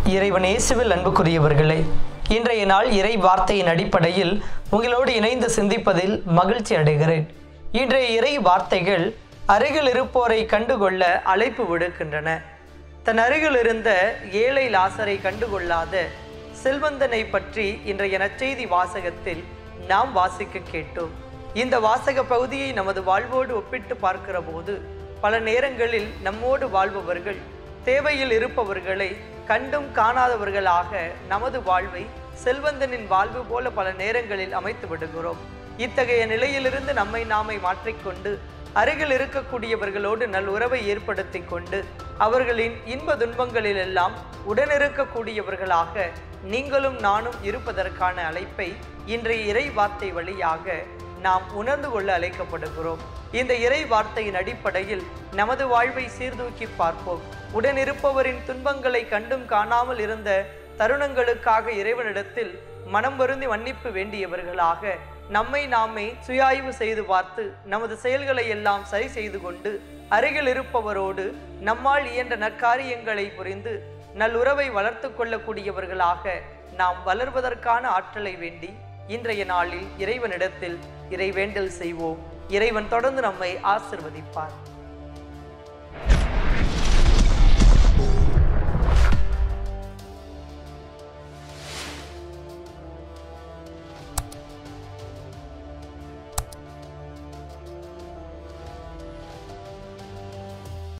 இறைவன் இயேசுவில் அன்புக்குரியவர்களே இன்றைய நாள் இறை வார்த்தையின் அடிப்படையில் உங்களோடு இணைந்து சிந்திப்பதில் மகிழ்ச்சி அடைகிறேன் இன்றைய இறை வார்த்தைகள் அருகில் இருப்போரை கண்டுகொள்ள அழைப்பு விடுக்கின்றன தன் அருகில் இருந்த ஏழை லாசரை கண்டுகொள்ளாத செல்வந்தனை பற்றி இன்றைய நற்செய்தி வாசகத்தில் நாம் வாசிக்க கேட்டோம் இந்த வாசக பகுதியை நமது வாழ்வோடு ஒப்பிட்டு பார்க்கிற போது பல நேரங்களில் நம்மோடு வாழ்பவர்கள் தேவையில் இருப்பவர்களை கண்டும் காணாதவர்களாக நமது வாழ்வை செல்வந்தனின் வாழ்வு போல பல நேரங்களில் அமைத்து விடுகிறோம் இத்தகைய நிலையிலிருந்து நம்மை நாமை மாற்றிக்கொண்டு அருகில் இருக்கக்கூடியவர்களோடு நல் உறவை ஏற்படுத்தி கொண்டு அவர்களின் இன்ப துன்பங்களிலெல்லாம் உடனிருக்கக்கூடியவர்களாக நீங்களும் நானும் இருப்பதற்கான அழைப்பை இன்றைய இறை வார்த்தை வழியாக நாம் உணர்ந்து கொள்ள அழைக்கப்படுகிறோம் இந்த இறை வார்த்தையின் அடிப்படையில் நமது வாழ்வை சீர்தூக்கி பார்ப்போம் உடனிருப்பவரின் துன்பங்களை கண்டும் காணாமல் இருந்த தருணங்களுக்காக இறைவனிடத்தில் மனம் வருந்தி மன்னிப்பு வேண்டியவர்களாக நம்மை நாமே சுயாய்வு செய்து பார்த்து நமது செயல்களை எல்லாம் சரி செய்து கொண்டு அருகில் இருப்பவரோடு நம்மால் இயன்ற நற்காரியங்களை புரிந்து நல்லுறவை வளர்த்து கொள்ளக்கூடியவர்களாக நாம் வளர்வதற்கான ஆற்றலை வேண்டி இன்றைய நாளில் இறைவனிடத்தில் இறைவேண்டல் செய்வோம் இறைவன் தொடர்ந்து நம்மை ஆசிர்வதிப்பார்